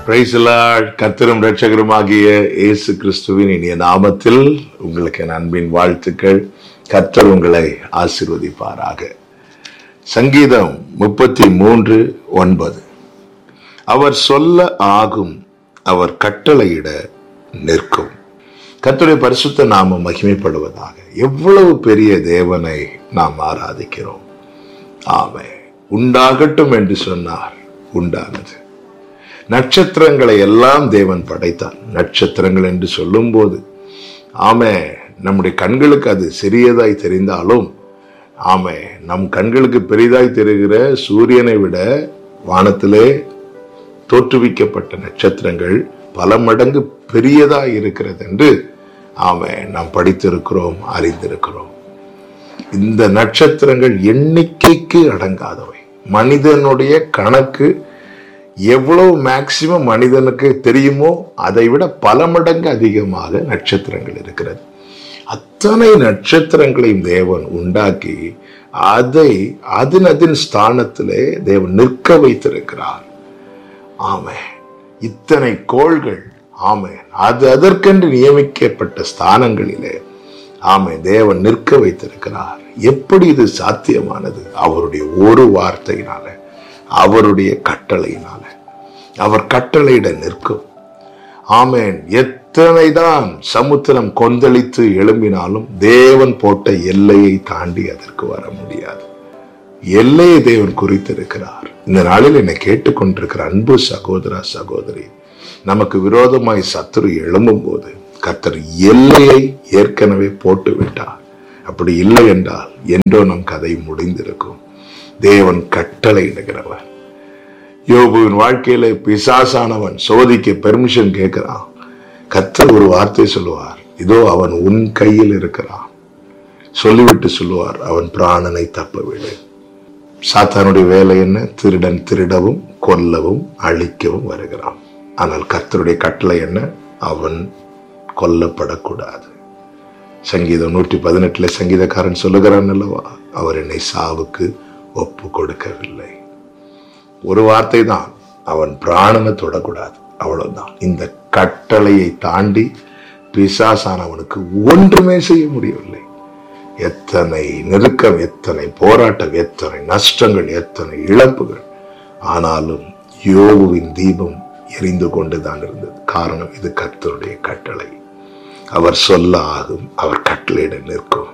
பிரைசலாட் கர்த்தரும் ரட்சகருமாகிய இயேசு கிறிஸ்துவின் இனிய நாமத்தில் உங்களுக்கு என் அன்பின் வாழ்த்துக்கள் கர்த்தர் உங்களை ஆசிர்வதிப்பாராக சங்கீதம் முப்பத்தி மூன்று ஒன்பது அவர் சொல்ல ஆகும் அவர் கட்டளையிட நிற்கும் கர்த்தருடைய பரிசுத்த நாமம் மகிமைப்படுவதாக எவ்வளவு பெரிய தேவனை நாம் ஆராதிக்கிறோம் ஆமே உண்டாகட்டும் என்று சொன்னார் உண்டானது நட்சத்திரங்களை எல்லாம் தேவன் படைத்தார் நட்சத்திரங்கள் என்று சொல்லும்போது ஆமே நம்முடைய கண்களுக்கு அது சிறியதாய் தெரிந்தாலும் ஆமே நம் கண்களுக்கு பெரிதாய் தெரிகிற சூரியனை விட வானத்திலே தோற்றுவிக்கப்பட்ட நட்சத்திரங்கள் பல மடங்கு பெரியதாய் இருக்கிறது என்று ஆமே நாம் படித்திருக்கிறோம் அறிந்திருக்கிறோம் இந்த நட்சத்திரங்கள் எண்ணிக்கைக்கு அடங்காதவை மனிதனுடைய கணக்கு எவ்வளவு மேக்சிமம் மனிதனுக்கு தெரியுமோ அதை விட பல மடங்கு அதிகமாக நட்சத்திரங்கள் இருக்கிறது அத்தனை நட்சத்திரங்களையும் தேவன் உண்டாக்கி அதை அதன் அதன் ஸ்தானத்திலே தேவன் நிற்க வைத்திருக்கிறார் ஆமே இத்தனை கோள்கள் ஆமே அது அதற்கென்று நியமிக்கப்பட்ட ஸ்தானங்களிலே ஆமே தேவன் நிற்க வைத்திருக்கிறார் எப்படி இது சாத்தியமானது அவருடைய ஒரு வார்த்தையினால அவருடைய கட்டளையினால அவர் கட்டளையிட நிற்கும் ஆமேன் எத்தனைதான் சமுத்திரம் கொந்தளித்து எழும்பினாலும் தேவன் போட்ட எல்லையை தாண்டி அதற்கு வர முடியாது எல்லையை தேவன் குறித்திருக்கிறார் இந்த நாளில் என்னை கேட்டுக்கொண்டிருக்கிற அன்பு சகோதர சகோதரி நமக்கு விரோதமாய் சத்துரு எழும்பும் போது கர்த்தர் எல்லையை ஏற்கனவே போட்டு விட்டார் அப்படி இல்லை என்றால் என்றோ நம் கதை முடிந்திருக்கும் தேவன் கட்டளையிடுகிறவர் யோபுவின் வாழ்க்கையில பிசாசானவன் சோதிக்க பெர்மிஷன் கேட்கிறான் கர்த்தர் ஒரு வார்த்தை சொல்லுவார் இதோ அவன் உன் கையில் இருக்கிறான் சொல்லிவிட்டு சொல்லுவார் அவன் பிராணனை தப்ப விடு சாத்தானுடைய வேலை என்ன திருடன் திருடவும் கொல்லவும் அழிக்கவும் வருகிறான் ஆனால் கர்த்தருடைய கட்டளை என்ன அவன் கொல்லப்படக்கூடாது சங்கீதம் நூற்றி பதினெட்டுல சங்கீதக்காரன் சொல்லுகிறான் அல்லவா அவர் என்னை சாவுக்கு ஒப்பு கொடுக்கவில்லை ஒரு வார்த்தை தான் அவன் பிராணனை தொடக்கூடாது அவ்வளவுதான் இந்த கட்டளையை தாண்டி பிசாசானவனுக்கு ஒன்றுமே செய்ய முடியவில்லை எத்தனை நெருக்கம் எத்தனை போராட்டம் எத்தனை நஷ்டங்கள் எத்தனை இழப்புகள் ஆனாலும் யோகுவின் தீபம் எரிந்து கொண்டுதான் இருந்தது காரணம் இது கர்த்தருடைய கட்டளை அவர் சொல்ல ஆகும் அவர் கட்டளையிட நிற்கும்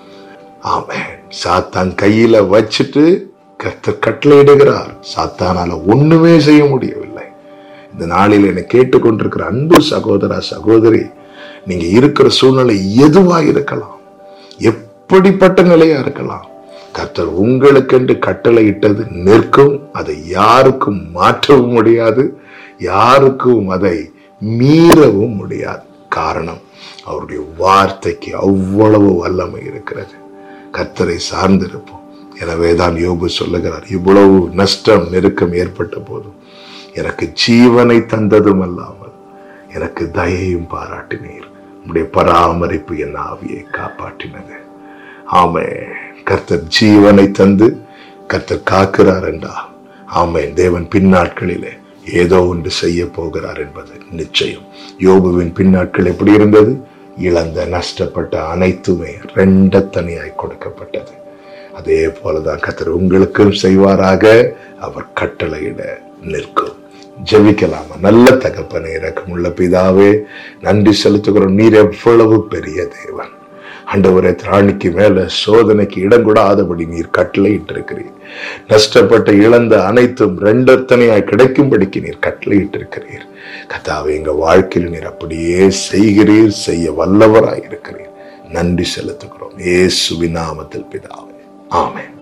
ஆமேன் சாத்தான் கையில வச்சுட்டு கர்த்தர் கட்டளையிடுகிறார் சாத்தானால ஒண்ணுமே செய்ய முடியவில்லை இந்த நாளில் என்னை கேட்டுக்கொண்டிருக்கிற அன்பு சகோதரா சகோதரி நீங்க இருக்கிற சூழ்நிலை எதுவா இருக்கலாம் எப்படிப்பட்ட நிலையா இருக்கலாம் கர்த்தர் உங்களுக்கென்று கட்டளையிட்டது நிற்கும் அதை யாருக்கும் மாற்றவும் முடியாது யாருக்கும் அதை மீறவும் முடியாது காரணம் அவருடைய வார்த்தைக்கு அவ்வளவு வல்லமை இருக்கிறது கர்த்தரை சார்ந்திருப்போம் எனவே தான் யோபு சொல்லுகிறார் இவ்வளவு நஷ்டம் நெருக்கம் ஏற்பட்ட போதும் எனக்கு ஜீவனை தந்ததும் அல்லாமல் எனக்கு தயையும் பாராட்டினீர் உடைய பராமரிப்பு என் ஆவியை காப்பாற்றினது ஆமே கர்த்தர் ஜீவனை தந்து கர்த்தர் காக்கிறார் என்றா ஆமே தேவன் பின்னாட்களிலே ஏதோ ஒன்று செய்ய போகிறார் என்பது நிச்சயம் யோபுவின் பின்னாட்கள் எப்படி இருந்தது இழந்த நஷ்டப்பட்ட அனைத்துமே ரெண்டத்தனியாய் கொடுக்கப்பட்டது அதே போலதான் கத்தர் உங்களுக்கும் செய்வாராக அவர் கட்டளையிட நிற்கும் ஜெபிக்கலாமா நல்ல தகப்பனே இறக்கமுள்ள பிதாவே நன்றி செலுத்துகிறோம் நீர் எவ்வளவு பெரிய தேவன் அண்டவரை திராணிக்கு மேல சோதனைக்கு இடம் கூடாதபடி நீர் கட்டளையிட்டிருக்கிறீர் நஷ்டப்பட்ட இழந்த அனைத்தும் ரெண்டத்தனையாய் கிடைக்கும்படிக்கு நீர் கட்டளையிட்டிருக்கிறீர் கத்தாவை எங்க வாழ்க்கையில் நீர் அப்படியே செய்கிறீர் செய்ய வல்லவராய் இருக்கிறீர் நன்றி செலுத்துகிறோம் ஏசுவின் நாமத்தில் பிதாவே ஆமென்